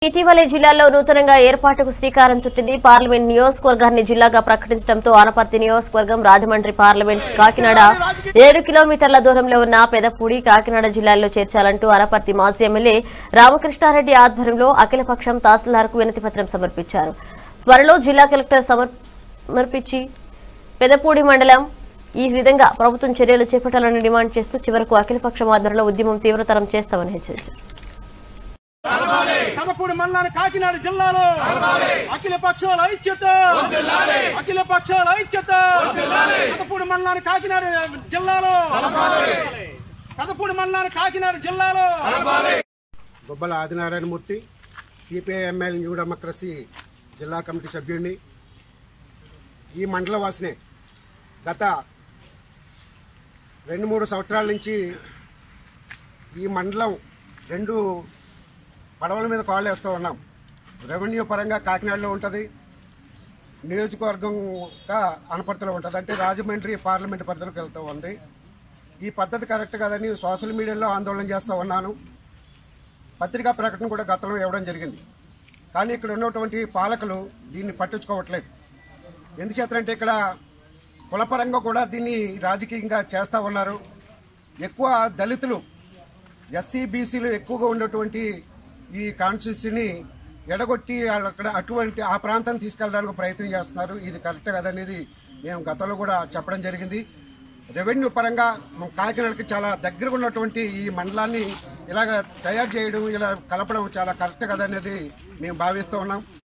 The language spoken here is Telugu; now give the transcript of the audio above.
ఇటీవలే జిల్లాలో నూతనంగా ఏర్పాటుకు శ్రీకారం చుట్టింది పార్లమెంట్ నియోజకవర్గాన్ని జిల్లాగా ప్రకటించడంతో ఆనపర్తి నియోజకవర్గం రాజమండ్రి పార్లమెంట్ కాకినాడ ఏడు కిలోమీటర్ల దూరంలో ఉన్న పెదపూడి కాకినాడ జిల్లాల్లో చేర్చాలంటూ ఆనపర్తి మాజీ ఎమ్మెల్యే రామకృష్ణారెడ్డి ఆధ్వర్యంలో అఖిలపక్షం తహసీల్దార్కు వినతి పత్రం సమర్పించారు త్వరలో జిల్లా కలెక్టర్ సమర్- సమర్పించి పెదపూడి మండలం ఈ విధంగా ప్రభుత్వం చర్యలు చేపట్టాలని డిమాండ్ చేస్తూ చివరకు అఖిలపక్షం ఆధ్వర్యంలో ఉద్యమం తీవ్రతరం చేస్తామని హెచ్చరించారు కదపూడి మండలాన్ని కాకినాడ జిల్లాలో అఖిల పక్షాల ఐక్యత అఖిల పక్షాల ఐక్యత కదపూడి మండలాన్ని కాకినాడ జిల్లాలో కదపూడి మండలాన్ని కాకినాడ జిల్లాలో Gobbala Adinarayanamurthy CPIML New Democracy జిల్లా కమిటీ సభ్యుడిని ఈ మండల వాసినే గత రెండు మూడు సంవత్సరాల నుంచి ఈ మండలం రెండు పడవల మీద కాళ్ళు వేస్తూ ఉన్నాం రెవెన్యూ పరంగా కాకినాడలో ఉంటుంది నియోజకవర్గంగా అనపర్తిలో ఉంటుంది అంటే రాజమండ్రి పార్లమెంట్ పరిధిలోకి వెళ్తూ ఉంది ఈ పద్ధతి కరెక్ట్ కాదని సోషల్ మీడియాలో ఆందోళన చేస్తూ ఉన్నాను పత్రికా ప్రకటన కూడా గతంలో ఇవ్వడం జరిగింది కానీ ఇక్కడ ఉన్నటువంటి పాలకులు దీన్ని పట్టించుకోవట్లేదు ఎందుచేతంటే ఇక్కడ కులపరంగా కూడా దీన్ని రాజకీయంగా చేస్తూ ఉన్నారు ఎక్కువ దళితులు ఎస్సీ బీసీలు ఎక్కువగా ఉన్నటువంటి ఈ కాన్స్టిట్యూన్సీని ఎడగొట్టి అక్కడ అటువంటి ఆ ప్రాంతాన్ని తీసుకెళ్ళడానికి ప్రయత్నం చేస్తున్నారు ఇది కరెక్ట్ కదనేది మేము గతంలో కూడా చెప్పడం జరిగింది రెవెన్యూ పరంగా మన కాకినాడకి చాలా దగ్గరగా ఉన్నటువంటి ఈ మండలాన్ని ఇలాగ తయారు చేయడం ఇలా కలపడం చాలా కరెక్ట్ కదనేది మేము భావిస్తూ ఉన్నాం